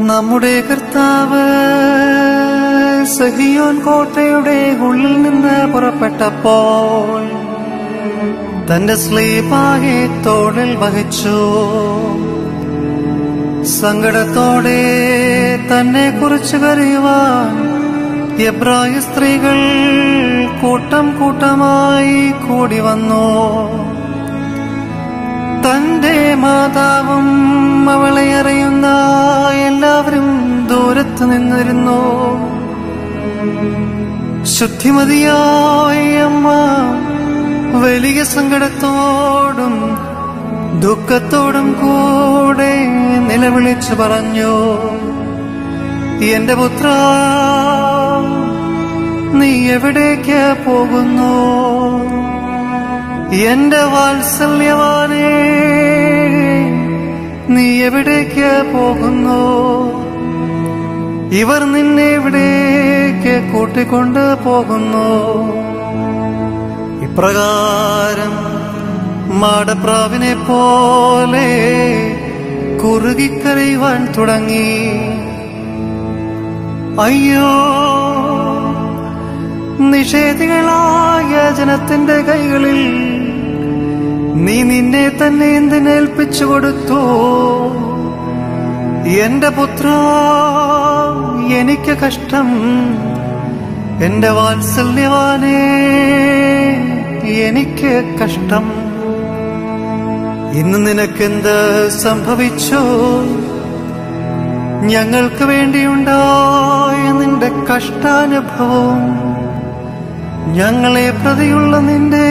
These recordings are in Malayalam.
നമ്മുടെ കർത്താവ് സഹിയോൻ കോട്ടയുടെ ഉള്ളിൽ നിന്ന് പുറപ്പെട്ടപ്പോൾ തന്റെ സ്ലീപാകെ തോളിൽ വഹിച്ചു സങ്കടത്തോടെ തന്നെ കുറിച്ച് കരയുവാൻ എബ്രായ സ്ത്രീകൾ കൂട്ടം കൂട്ടമായി കൂടി വന്നു തന്റെ മാതാവും അവളെ അറിയുന്ന എല്ലാവരും ദൂരത്ത് നിന്നിരുന്നു ശുദ്ധിമതിയായ അമ്മ വലിയ സങ്കടത്തോടും ദുഃഖത്തോടും കൂടെ നിലവിളിച്ചു പറഞ്ഞു എന്റെ പുത്ര നീ എവിടേക്ക് പോകുന്നു എന്റെ വാത്സല്യവാനേ നീ എവിടേക്ക് പോകുന്നു ഇവർ നിന്നെ എവിടേക്ക് കൂട്ടിക്കൊണ്ട് പോകുന്നു ഇപ്രകാരം മാടപ്രാവിനെ പോലെ കുറുകിക്കരയുവാൻ തുടങ്ങി അയ്യോ നിഷേധികളായ ജനത്തിന്റെ കൈകളിൽ നീ നിന്നെ തന്നെ എന്തിനേൽപ്പിച്ചു കൊടുത്തു എന്റെ പുത്ര എനിക്ക് കഷ്ടം എന്റെ വാത്സല്യവാനേ എനിക്ക് കഷ്ടം ഇന്ന് നിനക്കെന്ത് സംഭവിച്ചു ഞങ്ങൾക്ക് വേണ്ടിയുണ്ടായ നിന്റെ കഷ്ടാനുഭവം ഞങ്ങളെ പ്രതിയുള്ള നിന്റെ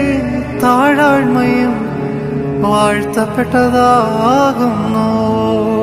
താഴാഴ്മയും വാഴ്ത്തപ്പെട്ടതാകുന്നു